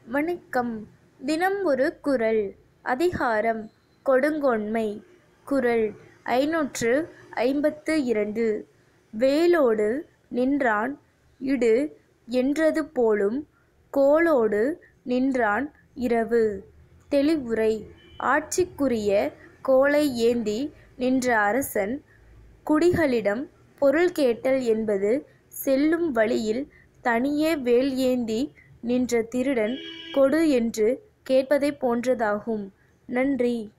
வணக்கம் தினம் ஒரு குறள் அதிகாரம் கொடுங்கோன்மை குறள் ஐநூற்று ஐம்பத்து இரண்டு வேலோடு நின்றான் இடு என்றது போலும் கோலோடு நின்றான் இரவு தெளிவுரை ஆட்சிக்குரிய கோலை ஏந்தி நின்ற அரசன் குடிகளிடம் பொருள் கேட்டல் என்பது செல்லும் வழியில் தனியே வேல் ஏந்தி நின்ற திருடன் கொடு என்று கேட்பதைப் போன்றதாகும் நன்றி